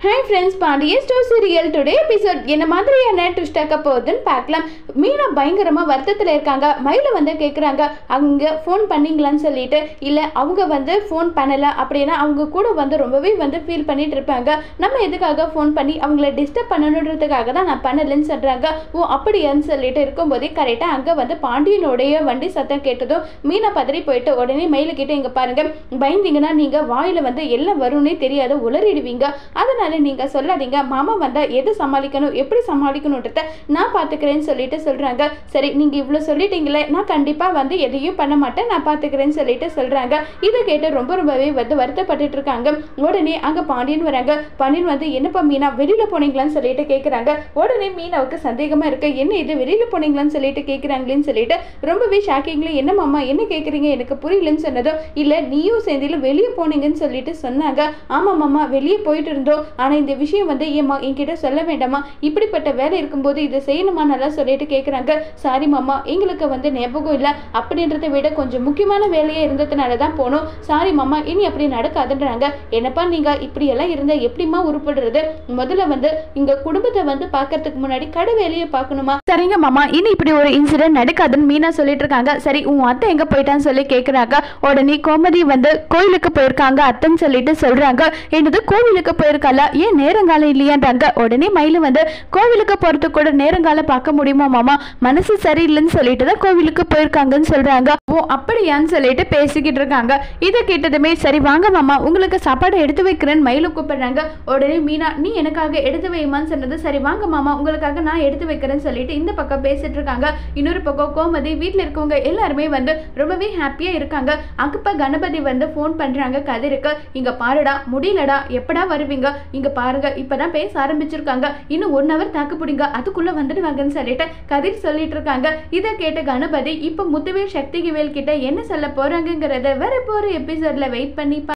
hi friends Pandiya stores serial today episode என்ன மாதிரியான twist ஆக்க போகுதுன்னு பார்க்கலாம் மீனா பயங்கரமாக வருத்தத்தில் இருக்காங்க மயில வந்து கேட்குறாங்க அவங்க ஃபோன் பண்ணீங்களான்னு சொல்லிட்டு இல்லை அவங்க வந்து ஃபோன் பண்ணலை அப்படின்னா அவங்க கூட வந்து ரொம்பவே வந்து ஃபீல் பண்ணிட்டு இருப்பாங்க நம்ம எதுக்காக ஃபோன் பண்ணி அவங்கள டிஸ்டர்ப் பண்ணணுன்றதுக்காக தான் நான் பண்ணலைன்னு சொல்கிறாங்க ஓ அப்படியான்னு சொல்லிட்டு இருக்கும்போதே கரெக்டாக அங்கே வந்து பாண்டியனுடைய வண்டி சத்தம் கேட்டதும் மீனா பதறி போயிட்டு உடனே மயில கிட்ட இங்கே பாருங்க பயந்தீங்கன்னா நீங்கள் வாயில் வந்து எல்லாம் வரும்னே தெரியாத உளறிடுவீங்க அதனால நீங்கள் சொல்லாதீங்க மாமா வந்தால் எது சமாளிக்கணும் எப்படி சமாளிக்கணுன்றத நான் பார்த்துக்கிறேன்னு சொல்லிட்டு சொல்கிறாங்க சரி நீங்கள் இவ்வளோ சொல்லிட்டீங்களே நான் கண்டிப்பாக வந்து எதையும் பண்ண மாட்டேன் நான் பார்த்துக்கிறேன்னு சொல்லிட்டு சொல்கிறாங்க இதை கேட்டு ரொம்ப ரொம்பவே வந்து வருத்தப்பட்டுட்டு இருக்காங்க உடனே அங்கே பாண்டியன் வராங்க பாண்டியன் வந்து என்னப்பா மீனா வெளியில் போனீங்களான்னு சொல்லிட்டு கேட்குறாங்க உடனே மீனாவுக்கு சந்தேகமாக இருக்கு என்ன இது வெளியில் போனீங்களான்னு சொல்லிட்டு கேட்குறாங்களேன்னு சொல்லிட்டு ரொம்பவே ஷாக்கிங்ல என்ன மாமா என்ன கேட்குறீங்க எனக்கு புரியலன்னு சொன்னதும் இல்லை நீயும் சேர்ந்தில வெளியே போனீங்கன்னு சொல்லிட்டு சொன்னாங்க ஆமாம் மாமா வெளியே போயிட்டு இருந்தோம் ஆனால் இந்த விஷயம் வந்து ஏம்மா என்கிட்ட சொல்ல வேண்டாமா இப்படிப்பட்ட வேலை இருக்கும்போது இதை செய்யணுமா நல்லா சொல்லிட்டு கேட்குறாங்க சாரி மாமா எங்களுக்கு வந்து ஞாபகம் இல்லை அப்படின்றத விட கொஞ்சம் முக்கியமான வேலையே இருந்ததுனால தான் போனோம் சாரி மாமா இனி அப்படி நடக்காதுன்றாங்க என்னப்பா நீங்கள் இப்படியெல்லாம் இருந்தால் எப்படிம்மா உருப்படுறது முதல்ல வந்து இங்க குடும்பத்தை வந்து பார்க்கறதுக்கு முன்னாடி கடை வேலையை பார்க்கணுமா சரிங்க மாமா இனி இப்படி ஒரு இன்சிடென்ட் நடக்காதுன்னு மீனா சொல்லிட்டு இருக்காங்க சரி உன் அத்தை எங்க போயிட்டான்னு சொல்லி கேட்குறாங்க உடனே கோமதி வந்து கோயிலுக்கு போயிருக்காங்க அத்தைன்னு சொல்லிட்டு சொல்றாங்க என்னது கோவிலுக்கு போயிருக்கால ஏன் நேரங்காலம் இல்லையான்றாங்க உடனே மயிலு வந்து கோவிலுக்கு போறதுக்கு கூட நேரங்காலம் பார்க்க முடியுமா மாமா மனசு சரியில்லைன்னு சொல்லிட்டு தான் கோவிலுக்கு போயிருக்காங்கன்னு சொல்றாங்க ஓ அப்படியான்னு சொல்லிட்டு பேசிக்கிட்டு இருக்காங்க இதை கேட்டதுமே சரி வாங்க மாமா உங்களுக்கு சாப்பாடு எடுத்து வைக்கிறேன்னு மயிலு கூப்பிடுறாங்க உடனே மீனா நீ எனக்காக எடுத்து வைமான்னு சொன்னது சரி வாங்க மாமா உங்களுக்காக நான் எடுத்து வைக்கிறேன்னு சொல்லிட்டு இந்த பக்கம் பேசிட்டு இருக்காங்க இன்னொரு பக்கம் கோமதி வீட்டில் இருக்கவங்க எல்லாருமே வந்து ரொம்பவே ஹாப்பியாக இருக்காங்க அங்கப்ப கணபதி வந்து ஃபோன் பண்ணுறாங்க கதிருக்கு இங்கே பாருடா முடியலடா எப்படா வருவீங்க இங்கே பாருங்க இப்பதான் பேச ஆரம்பிச்சிருக்காங்க இன்னும் ஒன் ஹவர் தாக்கு பிடிங்க அதுக்குள்ளே வந்துடுவாங்கன்னு சொல்லிட்டு கதிர் சொல்லிட்டு இருக்காங்க இதை கேட்ட கணபதி இப்போ முத்துவேல் சக்திகிவேல் கிட்ட என்ன சொல்ல போறாங்கங்கிறத வர போகிற எபிசோட்ல வெயிட் பண்ணி பா-